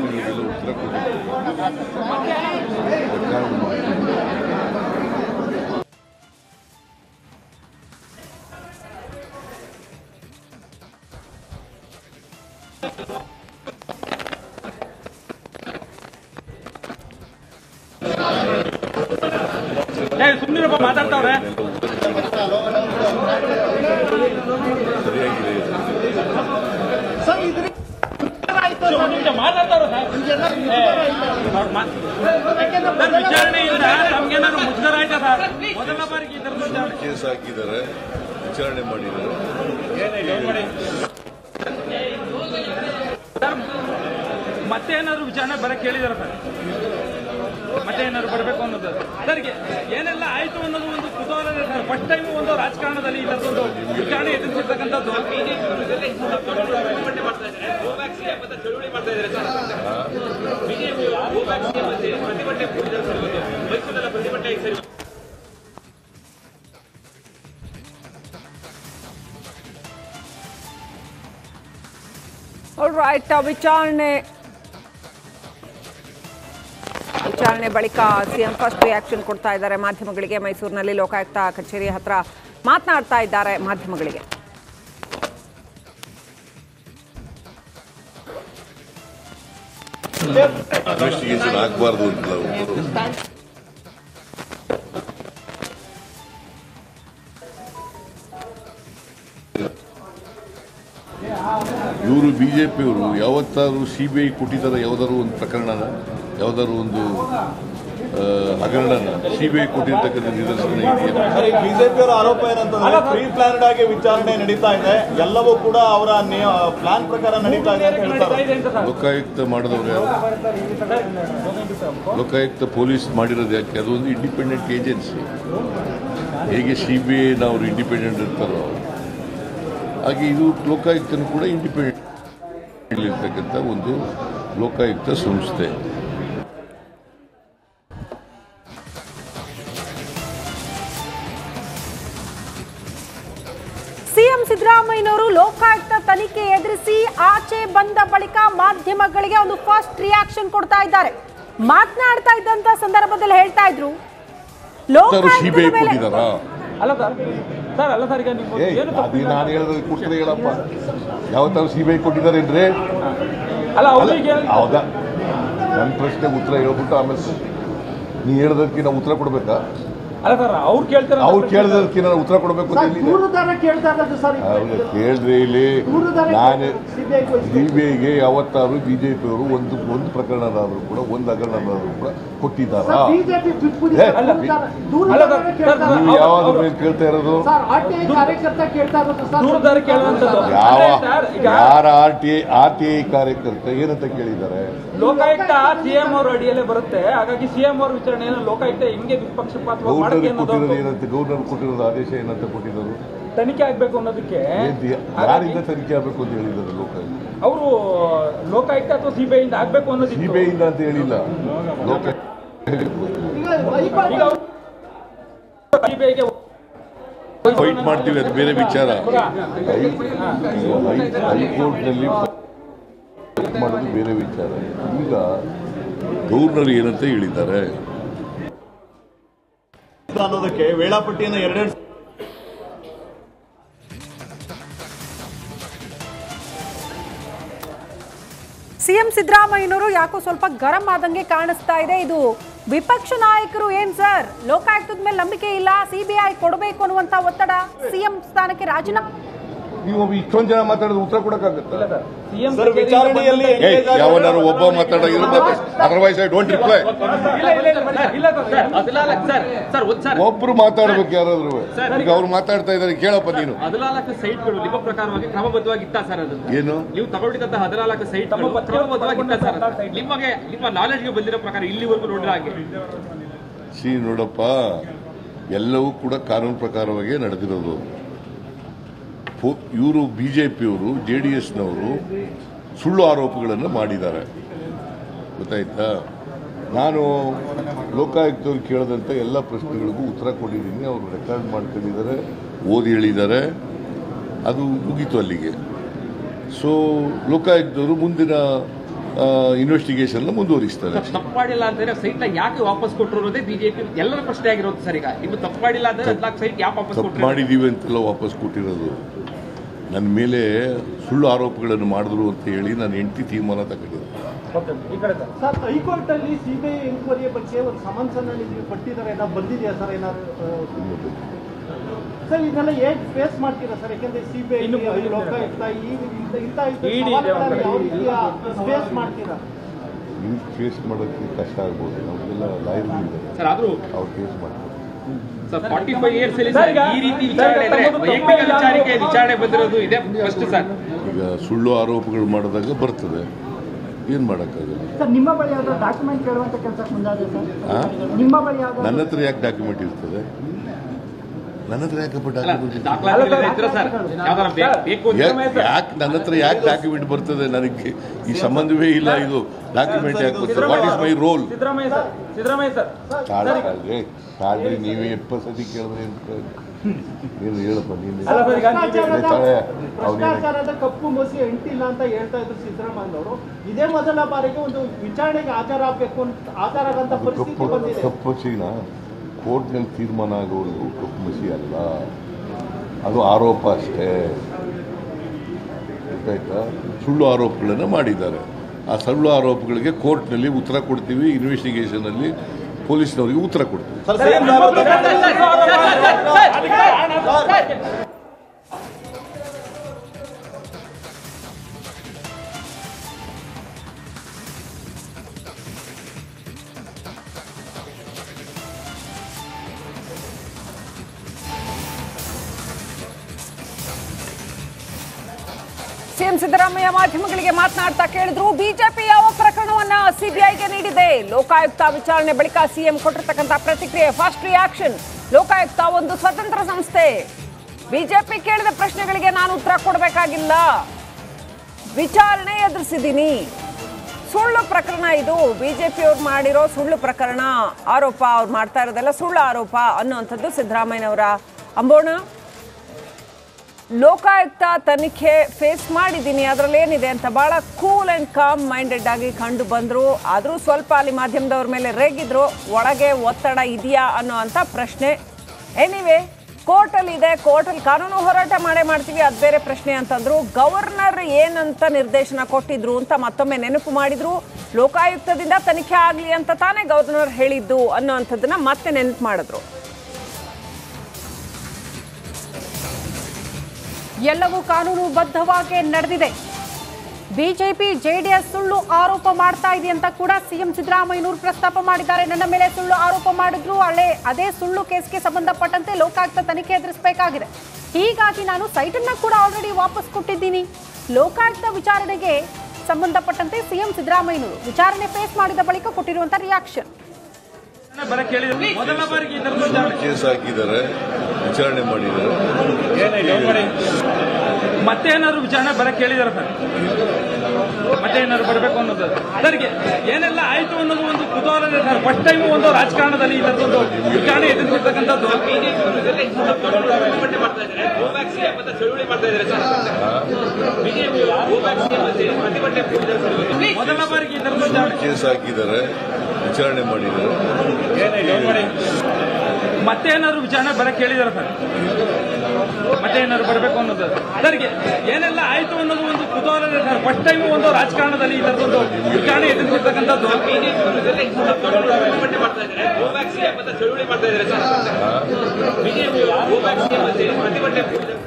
ಪ್ರಶ್ನೆಗಳಿಗೆಲ್ಲ ಉತ್ತರ ಕೊಡಬೇಕು ಸರ್ಕಾರ ಮಾಡಿ. ಸುಮ್ಮನಿರಪ್ಪ ಮಾತಾಡ್ತಾವ್ರೆ ಸರಿಯಾಗಿದೆ ಒಂದ್ ನಿಮಿಷ ಮಾತಾಡ್ತಾವ್ರೆ ಸರ್ ಏ, ಅವ್ರ್ ಮಾತ್- ಸರ್ ವಿಚಾರಣೆಯಿಂದ ನಮ್ಗೇನಾದ್ರು ಮುಜುಗರ ಆಯ್ತಾ ಸರ್ ಮೊದಲ ಬಾರಿಗೆ ಈ ಥರದ ವಿಚಾರಣೆ ಕೇಸ್ ಹಾಕಿದ್ದಾರೆ ವಿಚಾರಣೆ ಮಾಡಿದ್ದಾರೆ ಸರ್, ಮತ್ತೆ ಏನಾದ್ರು ವಿಚಾರಣೆ ಬರಕ್ಕೆ ಹೇಳಿದಾರೆ ಸರ್ ಮತ್ತೆ ಏನಾದ್ರು ಬರಬೇಕು ಅನ್ನೋದು ಸರ್ ಗೆ- ಏನೆಲ್ಲ ಆಯ್ತು ಅನ್ನೋದು ಒಂದು ಕುತೂಹಲ ಇದೆ ಸರ್ ಫಸ್ಟ್ ಟೈಮ್ ಒಂದು ರಾಜಕಾರಣದಲ್ಲಿ ಈ ಥರದೊಂದು ವಿಚಾರಣೆ ಎದುರಿಸಿರ್ತಕ್ಕಂಥದ್ದು ರೈಟ್ ವಿಚಾರಣೆ ವಿಚಾರಣೆ ಬಳಿಕ ಸಿಎಂ ಫಸ್ಟ್ ರಿಯಾಕ್ಷನ್ ಕೊಡ್ತಾ ಇದ್ದಾರೆ ಮಾಧ್ಯಮಗಳಿಗೆ ಮೈಸೂರಿನಲ್ಲಿ ಲೋಕಾಯುಕ್ತ ಕಚೇರಿ ಹತ್ರ ಮಾತನಾಡ್ತಾ ಇದ್ದಾರೆ ಮಾಧ್ಯಮಗಳಿಗೆ ಇನ್ವೆಸ್ಟಿಗೇಷನ್ ಆಗಬಾರ್ದು ಅಂತಲ್ಲ ಅವರು ಇವರು ಬಿಜೆಪಿಯವರು ಯಾವತ್ತಾದ್ರೂ ಸಿ ಬಿ ಐ ಕೊಟ್ಟಿದ್ದಾರೆ ಯಾವ್ದಾದ್ರು ಒಂದು ಪ್ರಕರಣನ ಯಾವ್ದಾದ್ರು ಒಂದು ಆ, ಹಗರಣನ ಸಿ ಬಿ ಐ ಕೊಟ್ಟಿರ್ತಕ್ಕಂಥ ನಿದರ್ಶನ ಇದೆಯಾ ಸರ್ ಈ ಬಿಜೆಪಿಯವರ ಆರೋಪ ಏನಂತಂದ್ರೆ ಪ್ರೀ ಪ್ಲಾನ್ಡ್ ಆಗಿ ವಿಚಾರಣೆ ನಡೀತಾ ಇದೆ ಎಲ್ಲವೂ ಕೂಡ ಅವರ ಪ್ಲಾನ್ ಪ್ರಕಾರ ನಡೀತಾ ಇದೆ ಅಂತ ಹೇಳ್ತಾರೆ ಲೋಕಾಯುಕ್ತ ಮಾಡಿದವರು ಯಾರು ಲೋಕಾಯುಕ್ತ ಪೊಲೀಸ್ ಮಾಡಿರೋದು ಯಾಕೆ ಅದು ಒಂದು ಇಂಡಿಪೆಂಡೆಂಟ್ ಏಜೆನ್ಸಿ ಹೇಗೆ ಸಿ ಬಿ ಐ ನಾವು ಇಂಡಿಪೆಂಡೆಂಟ್ ಇರ್ತಾರೋ ಹಾಗೆ ಇದು ಲೋಕಾಯುಕ್ತನೂ ಕೂಡ ಇಂಡಿಪೆಂಡೆಂಟ್ ಇರ್ತಕ್ಕಂಥ ಒಂದು ಲೋಕಾಯುಕ್ತ ಸಂಸ್ಥೆ ಸಿಎಂ ಸಿದ್ದರಾಮಯ್ಯನವರು ಲೋಕಾಯುಕ್ತ ತನಿಖೆ ಎದುರಿಸಿ ಆಚೆ ಬಂದ ಬಳಿಕ ಮಾಧ್ಯಮಗಳಿಗೆ ಒಂದು ಫಸ್ಟ್ ರಿಯಾಕ್ಷನ್ ಕೊಡ್ತಾ ಇದ್ದಾರೆ ಮಾತನಾಡ್ತಾ ಇದ್ದಂತ ಸಂದರ್ಭದಲ್ಲಿ ಹೇಳ್ತಾ ಇದ್ರು ಸಿ ಬಿ ಐ ಲೋಕಾಯುಕ್ತದ ಮೇಲೆ ಕೊಟ್ಟಿದ್ದಾರಾ ಅಲ್ಲ ಸರ್ ಸರ್ ಅಲ್ಲ ಸರ್ ಈಗ ನೀವು ಏ ಏನು ತಪ್ಪು ಅದು ನಾನು ಹೇಳೋದು ಕೊಟ್ಟರೆ ಹೇಳಪ್ಪ ಯಾವತ್ತಾದ್ರು ಸಿ ಬಿ ಐ ಕೊಟ್ಟಿದ್ದಾರೇನ್ರಿ ಅಲ್ಲ ಅವ್ರಿಗೆ ಹೌದಾ ನನ್ನ ಪ್ರಶ್ನೆಗೆ ಉತ್ತರ ಹೇಳ್ಬಿಟ್ಟು ಆಮೇಲೆ ನೀ ಹೇಳೋದಕ್ಕೆ ನಾವು ಉತ್ತರ ಕೊಡ್ಬೇಕಾ ಅಲ್ಲ ಸರ್ ಅವ್ರು ಕೇಳ್ತಾರೆ ಅವ್ರು ಕೇಳಿದದಕ್ಕೆ ನಾನು ಉತ್ತರ ಕೊಡಬೇಕು ಅಂತ ಎಲ್ಲಿದೆ? ದೂರುದಾರ ಕೇಳ್ತಾ ಇರೋದು ಸರ್ ಹೌದು ಕೇಳ್ರಿ ಇಲ್ಲಿ ನಾನು ಸಿ ಬಿ ಐಗೆ ಯಾವತ್ತಾದ್ರು ಬಿಜೆಪಿ ಅವರು ಒಂದು ಒಂದು ಪ್ರಕರಣನಾದರೂ ಕೂಡ ಒಂದು ಹಗರಣನಾದರೂ ಕೂಡ ಕೊಟ್ಟಿದ್ದಾರಾ ಬಿಜೆಪಿ ಏ, ಅಲ್ಲ, ದೂರುದಾರ ಕೇಳ್ತಾ ಸರ್, ನೀವು ಇರೋದು ಯಾವ್ದ್ರ ಮೇಲೆ ಕೇಳ್ತಾ ಇರೋದು ಸರ್ ಆರ್ ಟಿ ಐ ಕಾರ್ಯಕರ್ತ ಕೇಳ್ತಾ ಇರೋದು ಸರ್ ದೂರದಾರ ಕೇಳುವಂಥದ್ದು ಯಾವ ಅಂದ್ರೆ ಸರ್, ಈಗ ಯಾರ R T I R T I ಕಾರ್ಯಕರ್ತ ಏನಂತ ಕೇಳಿದ್ದಾರೆ ಲೋಕಾಯುಕ್ತ ಸಿಎಂ ಅವ್ರ ಅಡಿಯಲ್ಲೇ ಬರುತ್ತೆ ಹಾಗಾಗಿ ಸಿಎಂ ಅವ್ರ ವಿಚಾರಣೆಯನ್ನು ಲೋಕಾಯುಕ್ತ ಹೆಂಗೆ ನಿಷ್ಪಕ್ಷಪಾತವಾಗಿ ಮಾಡುತ್ತೆ ಗೌರ್ನರ್ ಕೊಟ್ಟಿರೋದು ಅನ್ನೋದು ಏನಂತ ಗೌರ್ನರ್ ಕೊಟ್ಟಿರೋದು ಆದೇಶ ಏನಂತ ಕೊಟ್ಟಿರೋದು ತನಿಖೆ ಆಗ್ಬೇಕು ಅನ್ನೋದಕ್ಕೆ ಏನ್ ದಿ- ಯಾರಿಂದ ತನಿಖೆ ಆಗಬೇಕು ಅಂತ ಹೇಳಿದ್ದಾರೆ ಲೋಕಾಯುಕ್ತ ಅವರು ಲೋಕಾಯುಕ್ತ ಅಥವಾ ಸಿಬಿಐ ಇಂದ ಆಗ್ಬೇಕು ಸಿ ಅನ್ನೋದಿತ್ತು ಬಿ ಐಯಿಂದ ಅಂತ ಹೇಳಿಲ್ಲ ಲೋಕ ಈಗ ಸಿಬಿಐಗೆ ಫೈಟ್ ಮಾಡ್ತೀವಿ ಅದು ಬೇರೆ ವಿಚಾರ ಹೈಕೋರ್ಟ್ನಲ್ಲಿ ಫೈಟ್ ಮಾಡೋದು ಬೇರೆ ವಿಚಾರ ಈಗ ಗವರ್ನರ್ ಏನಂತ ಹೇಳಿದ್ದಾರೆ ಅನ್ನೋದಕ್ಕೆ ವೇಳಾಪಟ್ಟಿಯನ್ನು ಎರಡೆರಡು ಸಿಎಂ ಸಿದ್ದರಾಮಯ್ಯನವರು ಯಾಕೋ ಸ್ವಲ್ಪ ಗರಂ ಆದಂಗೆ ಕಾಣಿಸ್ತಾ ಇದೆ ಇದು ವಿಪಕ್ಷ ನಾಯಕರು ಏನ್ ಸರ್ ಲೋಕಾಯುಕ್ತದ ಮೇಲೆ ನಂಬಿಕೆ ಇಲ್ಲ ಸಿಬಿಐ ಕೊಡಬೇಕು ಅನ್ನುವಂತ ಒತ್ತಡ ಸಿಎಂ ಸ್ಥಾನಕ್ಕೆ ರಾಜೀನಾಮೆ ನೀವು ಇಷ್ಟೊಂದು ಜನ ಮಾತಾಡೋದು ಉತ್ತರ ಕೊಡಕ್ಕಾಗತ್ತ ಸಿಎಂ ಸರ್ ವಿಚಾರಣೆಯಲ್ಲಿ ಏ ಯಾವನಾರು ಒಬ್ಬ ಮಾತಾಡೋದು ಅದರ್ವೈಸ್ ಐ ಡೋಂಟ್ ರಿಪ್ಲೈ ಒಬ್ರು ಮಾತಾಡ್ಬೇಕು ಯಾರಾದ್ರೂ ಈಗ ಅವ್ರು ಮಾತಾಡ್ತಾ ಇದಾರೆ ಕೇಳಪ್ಪ ನೀನು ಹದಿನಾಲ್ಕು ಸೈಟ್ಗಳು ನಿಮ್ಮ ಪ್ರಕಾರವಾಗಿ ಕ್ರಮಬದ್ಧವಾಗಿ ಇತ್ತ ಸರ್ ಅದನ್ನು ಏನು ನೀವು ತಗೊಂಡಿದ್ದಂತಹ ಹದಿನಾಲ್ಕು ಸೈಟ್ಗಳು ಕ್ರಮಬದ್ಧವಾಗಿ ಇತ್ತ ಸರ್ ಅದು? ನಿಮಗೆ ನಿಮ್ಮ ನಾಲೆಡ್ಜ್ಗೆ ಬಂದಿರೋ ಪ್ರಕಾರ ಇಲ್ಲಿವರೆಗೂ ನೋಡಿದ ಹಾಗೆ ಸಿ ನೋಡಪ್ಪ ಎಲ್ಲವೂ ಕೂಡ ಕಾನೂನು ಪ್ರಕಾರವಾಗಿ ನಡೆದಿರೋದು ಇವರು ಬಿ ಜೆ ಪಿಯವರು ಜೆ ಡಿ ಎಸ್ನವರು ಸುಳ್ಳು ಆರೋಪಗಳನ್ನು ಮಾಡಿದ್ದಾರೆ ಗೊತ್ತಾಯ್ತಾ ನಾನು ಲೋಕಾಯುಕ್ತವ್ರು ಕೇಳಿದಂಥ ಎಲ್ಲ ಪ್ರಶ್ನೆಗಳಿಗೂ ಉತ್ತರ ಕೊಟ್ಟಿದ್ದೀನಿ ಅವರು ರೆಕಾರ್ಡ್ ಮಾಡ್ಕೊಂಡಿದ್ದಾರೆ ಓದಿ ಹೇಳಿದ್ದಾರೆ ಅದು ಮುಗೀತು ಅಲ್ಲಿಗೆ ಸೊ ಲೋಕಾಯುಕ್ತವರು ಮುಂದಿನ ಇನ್ವೆಸ್ಟಿಗೇಷನ್ ಮುಂದುವರಿಸ್ತಾರೆ ಸರ್, ತಪ್ಪು ಮಾಡಿಲ್ಲ ಅಂತಂದ್ರೆ ಸೈಟ್ ನ ಯಾಕೆ ವಾಪಸ್ ಕೊಟ್ಟರು ಅನ್ನೋದೇ ಬಿಜೆಪಿ ಎಲ್ಲರ ಪ್ರಶ್ನೆ ಆಗಿರೋದು ಸರ್ ಈಗ ನೀವು ತಪ್ಪು ಮಾಡಿಲ್ಲ ಅಂದ್ರೆ ಹದಿನಾಲ್ಕು ಸೈಟ್ ಯಾಕೆ ವಾಪಸ್ ತಪ್ಪು ಕೊಟ್ಟರು ಮಾಡಿದ್ದೀವಿ ಅಂತೆಲ್ಲ ವಾಪಸ್ ಕೊಟ್ಟಿರೋದು ನನ್ನ ಮೇಲೆ ಸುಳ್ಳು ಆರೋಪಗಳನ್ನು ಮಾಡಿದ್ರು ಅಂತ ಹೇಳಿ ನಾನು ಹೆಂಡತಿ ತೀರ್ಮಾನ ತಗೊಂಡಿದ್ದೆ ಸರ್ ಹೈಕೋರ್ಟ್ ಅಲ್ಲಿ ಸಿಬಿಐ ಎಂಕ್ವೈರಿ ಬಗ್ಗೆ ಒಂದು ಸಮನ್ಸ್ ಅನ್ನ ನೀವು ಕೊಟ್ಟಿದ್ದಾರೆ ಏನಾದ್ರು ಬಂದಿದೆಯಾ ಸರ್ ಏನಾದ್ರು ಸರ್ ಇದನ್ನೆಲ್ಲ ಹೇಗ್ ಫೇಸ್ ಮಾಡ್ತೀರಾ ಸರ್ ಯಾಕಂದ್ರೆ ಸಿಬಿಐ ಲೋಕಾಯುಕ್ತ ಈ ಇಂಥ ಇಂಥ ಸವಾಲುಗಳನ್ನ ಯಾವ ರೀತಿಯ ಫೇಸ್ ಮಾಡ್ತೀರಾ ನೀವು ಫೇಸ್ ಮಾಡೋಕ್ಕೆ ಕಷ್ಟ ಆಗ್ಬೋದು ನಮಗೆಲ್ಲ ಲಾಯರ್ ಇದ್ದಾರೆ ಸರ್ ಆದ್ರೂ ಅವ್ರು ಫೇಸ್ ಮಾಡ್ತಾರೆ ಸರ್ ಫಾರ್ಟಿ ಫೈವ್ ಇಯರ್ಸ್ ಅಲ್ಲಿ ಸರ್ ಈ ರೀತಿ ವಿಚಾರಣೆ ಇದ್ರೆ ವೈಯಕ್ತಿಕ ವಿಚಾರಕ್ಕೆ ವಿಚಾರಣೆ ಬಂದಿರೋದು ಇದೆ ಫಸ್ಟ್ ಸರ್ ಈಗ ಸುಳ್ಳು ಆರೋಪಗಳು ಮಾಡಿದಾಗ ಬರ್ತದೆ ಏನು ಮಾಡೋಕ್ಕಾಗಲ್ಲ ಸರ್ ನಿಮ್ಮ ಬಳಿ ಯಾವ್ದಾದ್ರು ಡಾಕ್ಯುಮೆಂಟ್ ಕೇಳುವಂತ ಕೆಲಸಕ್ಕೆ ಮುಂದಾದ್ರೆ ಸರ್ ಆ? ನಿಮ್ಮ ಬಳಿ ಯಾವ್ದಾದ್ರು ನನ್ನ ಹತ್ರ ಯಾಕೆ ಡಾಕ್ಯುಮೆಂಟ್ ಇರ್ತದೆ ನನ್ನ ಹತ್ರ ಯಾಕಪ್ಪ ಅಲ್ಲ ಡಾಕ್ಯುಮೆಂಟ್ ದಾಖಲಾತಿಗಳು ಇದ್ರೆ ಸರ್ ಯಾವ್ದಾರ ಬೇ- ಬೇಕು ಅಂತ ಯಾಕೆ ನನ್ನ ಹತ್ರ ಯಾಕೆ ಡಾಕ್ಯುಮೆಂಟ್ ಬರ್ತದೆ ನನಗೆ ಈ ಸಂಬಂಧವೇ ಇಲ್ಲ ಇದು ಡಾಕ್ಯುಮೆಂಟ್ ಯಾಕೆ ಬರ್ತದೆ what is my role Siddaramaiah sir Siddaramaiah sir ಸಾಲ್ರಿ ಸಾಲ್ರಿ ನೀವೇ ಎಪ್ಪತ್ತು ಸತಿ ಕೇಳಿದ್ರೆ ಏನು ನೀನು ಹೇಳಪ್ಪ ನೀನು ಅಲ್ಲ ಸರ್, ಈಗ ಭ್ರಷ್ಟಾಚಾರದ ತಾಳೆ, ಅವ್ನು ಏನು- ಭ್ರಷ್ಟಾಚಾರದ ಕಪ್ಪು ಮಸಿ ಅಂಟಿಲ್ಲ ಅಂತ ಹೇಳ್ತಾ ಇದ್ರು ಸಿದ್ದರಾಮಯ್ಯ ಅವರು ಇದೇ ಮೊದಲ ಬಾರಿಗೆ ಒಂದು ವಿಚಾರಣೆಗೆ ಹಾಜರಾಗಬೇಕು ಅಂತ ಹಾಜರಾಗಂತ ಅದು ಪರಿಸ್ಥಿತಿ ಕಪ್ಪು ಬಂದಿದೆ ಕಪ್ಪು ಮಸಿನ ಕೋರ್ಟ್ನಲ್ಲಿ ತೀರ್ಮಾನ ಆಗೋವರೆಗೂ ಕಪ್ಪು ಮಸಿ ಅಲ್ಲ ಅದು ಆರೋಪ ಅಷ್ಟೇ ಗೊತ್ತಾಯ್ತಾ ಸುಳ್ಳು ಆರೋಪಗಳನ್ನು ಮಾಡಿದ್ದಾರೆ ಆ ಸುಳ್ಳು ಆರೋಪಗಳಿಗೆ ಕೋರ್ಟ್ನಲ್ಲಿ ಉತ್ತರ ಕೊಡ್ತೀವಿ ಇನ್ವೆಸ್ಟಿಗೇಷನಲ್ಲಿ ಪೊಲೀಸ್ನವರಿಗೆ ಉತ್ತರ ಕೊಡ್ತೀವಿ ಸರ್ ಸೇಮ್ ಸಿಎಂ ಸಿದ್ದರಾಮಯ್ಯ ಮಾಧ್ಯಮಗಳಿಗೆ ಮಾತನಾಡ್ತಾ ಕೇಳಿದ್ರು ಬಿಜೆಪಿ ಯಾವ ಪ್ರಕರಣವನ್ನ ಸಿಬಿಐಗೆ ನೀಡಿದೆ ಲೋಕಾಯುಕ್ತ ವಿಚಾರಣೆ ಬಳಿಕ ಸಿಎಂ ಕೊಟ್ಟಿರ್ತಕ್ಕಂಥ ಪ್ರತಿಕ್ರಿಯೆ ಫಾಸ್ಟ್ ರಿಯಾಕ್ಷನ್ ಲೋಕಾಯುಕ್ತ ಒಂದು ಸ್ವತಂತ್ರ ಸಂಸ್ಥೆ ಬಿಜೆಪಿ ಕೇಳಿದ ಪ್ರಶ್ನೆಗಳಿಗೆ ನಾನು ಉತ್ತರ ಕೊಡಬೇಕಾಗಿಲ್ಲ ವಿಚಾರಣೆ ಎದುರಿಸಿದ್ದೀನಿ ಸುಳ್ಳು ಪ್ರಕರಣ ಇದು ಬಿಜೆಪಿಯವ್ರು ಮಾಡಿರೋ ಸುಳ್ಳು ಪ್ರಕರಣ ಆರೋಪ ಅವ್ರು ಮಾಡ್ತಾ ಇರೋದೆಲ್ಲ ಸುಳ್ಳು ಆರೋಪ ಅನ್ನುವಂಥದ್ದು ಸಿದ್ದರಾಮಯ್ಯನವರ ಅಂಬೋಣ ಲೋಕಾಯುಕ್ತ ತನಿಖೆ ಫೇಸ್ ಮಾಡಿದ್ದೀನಿ ಅದರಲ್ಲಿ ಏನಿದೆ ಅಂತ ಬಹಳ ಕೂಲ್ ಅಂಡ್ ಕಾಮ್ ಮೈಂಡೆಡ್ ಆಗಿ ಕಂಡು ಬಂದ್ರು ಆದರೂ ಸ್ವಲ್ಪ ಅಲ್ಲಿ ಮಾಧ್ಯಮದವ್ರ ಮೇಲೆ ರೇಗಿದ್ರು ಒಳಗೆ ಒತ್ತಡ ಇದೆಯಾ ಅನ್ನೋ ಅಂತ ಪ್ರಶ್ನೆ ಎನಿವೆ ಕೋರ್ಟಲ್ಲಿ ಇದೆ ಕೋರ್ಟಲ್ಲಿ ಕಾನೂನು ಹೋರಾಟ ಮಾಡೇ ಮಾಡ್ತೀವಿ ಅದು ಬೇರೆ ಪ್ರಶ್ನೆ ಅಂತಂದ್ರು ಗವರ್ನರ್ ಏನಂತ ನಿರ್ದೇಶನ ಕೊಟ್ಟಿದ್ರು ಅಂತ ಮತ್ತೊಮ್ಮೆ ನೆನಪು ಮಾಡಿದ್ರು ಲೋಕಾಯುಕ್ತದಿಂದ ತನಿಖೆ ಆಗಲಿ ಅಂತ ತಾನೇ ಗವರ್ನರ್ ಹೇಳಿದ್ದು ಅನ್ನೋ ಅಂಥದ್ದನ್ನ ಮತ್ತೆ ನೆನಪು ಮಾಡಿದ್ರು ಎಲ್ಲವೂ ಕಾನೂನುಬದ್ಧವಾಗಿ ನಡೆದಿದೆ ಬಿಜೆಪಿ ಜೆಡಿಎಸ್ ಸುಳ್ಳು ಆರೋಪ ಮಾಡ್ತಾ ಇದೆ ಅಂತ ಕೂಡ ಸಿಎಂ ಸಿದ್ದರಾಮಯ್ಯನವರು ಪ್ರಸ್ತಾಪ ಮಾಡಿದ್ದಾರೆ ನನ್ನ ಮೇಲೆ ಸುಳ್ಳು ಆರೋಪ ಮಾಡಿದ್ರು ಅಲ್ಲೇ ಅದೇ ಸುಳ್ಳು ಕೇಸ್ಗೆ ಸಂಬಂಧಪಟ್ಟಂತೆ ಲೋಕಾಯುಕ್ತ ತನಿಖೆ ಎದುರಿಸಬೇಕಾಗಿದೆ ಹೀಗಾಗಿ ನಾನು ಸೈಟನ್ನ ಕೂಡ ಆಲ್ರೆಡಿ ವಾಪಸ್ ಕೊಟ್ಟಿದ್ದೀನಿ ಲೋಕಾಯುಕ್ತ ವಿಚಾರಣೆಗೆ ಸಂಬಂಧಪಟ್ಟಂತೆ ಸಿಎಂ ಸಿದ್ದರಾಮಯ್ಯನವರು ವಿಚಾರಣೆ ಫೇಸ್ ಮಾಡಿದ ಬಳಿಕ ಕೊಟ್ಟಿರುವಂತ ರಿಯಾಕ್ಷನ್ ಬರಕ್ ಹೇಳಿದ್ರು ಮೊದಲ ಬಾರಿಗೆ ಈ ಥರದ ವಿಚಾರಣೆ. ಕೇಸ್ ಹಾಕಿದ್ದಾರೆ ವಿಚಾರಣೆ ಮಾಡಿದ್ದಾರೆ ಮತ್ತೆ ಏನಾದ್ರು ವಿಚಾರಣೆ ಬರಕ್ ಹೇಳಿದಾರೆ ಸರ್ ಮತ್ತೆ ಏನಾದ್ರು ಬರಬೇಕು ಅನ್ನೋದು ಸರ್ ಗೆ- ಏನೆಲ್ಲ ಆಯ್ತು ಅನ್ನೋದು ಒಂದು ಕುತೂಹಲ ಇದೆ ಸರ್ ಫಸ್ಟ್ ಟೈಮ್ ಒಂದು ರಾಜಕಾರಣದಲ್ಲಿ ಈ ಥರದೊಂದು ವಿಚಾರಣೆ ಎದುರಿಸಿರ್ತಕ್ಕಂಥದ್ದು ಪ್ರತಿಭಟನೆ ಮಾಡ್ತಾ ಇದ್ದಾರೆ ಗೋಬ್ಯಾಕ್ ಸಿಎಂ ಅಂತ ಚಳುವಳಿ ಮಾಡ್ತಾ ಇದ್ದಾರೆ ಸರ್ ಬಿಜೆಪಿ ಗೋಬ್ಯಾಕ್ ಸಿಎಂ ಅಂತ ಪ್ರತಿಭಟನೆ ಕೂಡಿದ್ದಾರೆ. ಮೊದಲ ಬಾರಿಗೆ ಈ ಥರದ ವಿಚಾರಣೆ. ಕೇಸ್ ಹಾಕಿದ್ದಾರೆ ವಿಚಾರಣೆ ಮಾಡಿದ್ದಾರೆ ಮತ್ತೆ ಏನಾದ್ರು ವಿಚಾರಣೆ ಬರಕ್ ಹೇಳಿದಾರೆ ಸರ್ ಮತ್ತೆ ಏನಾದ್ರು ಬರಬೇಕು ಅನ್ನೋದು ಸರ್ ಗೆ- ಏನೆಲ್ಲ ಆಯ್ತು ಅನ್ನೋದು ಒಂದು ಕುತೂಹಲ ಇದೆ ಸರ್ ಫಸ್ಟ್ ಟೈಮ್ ಒಂದು ರಾಜಕಾರಣದಲ್ಲಿ ಈ ಥರದೊಂದು ವಿಚಾರಣೆ ಎದುರಿಸಿರ್ತಕ್ಕಂಥದ್ದು ಪ್ರತಿಭಟನೆ ಮಾಡ್ತಾ ಇದ್ದಾರೆ ಗೋಬ್ಯಾಕ್ ಸಿಎಂ ಅಂತ ಚಳುವಳಿ ಮಾಡ್ತಾ ಇದ್ದಾರೆ ಸರ್ ಬಿಜೆಪಿ ಗೋಬ್ಯಾಕ್ ಸಿಎಂ ಅಂತ ಪ್ರತಿಭಟನೆ ಕೂಡಿದ್ದಾರೆ.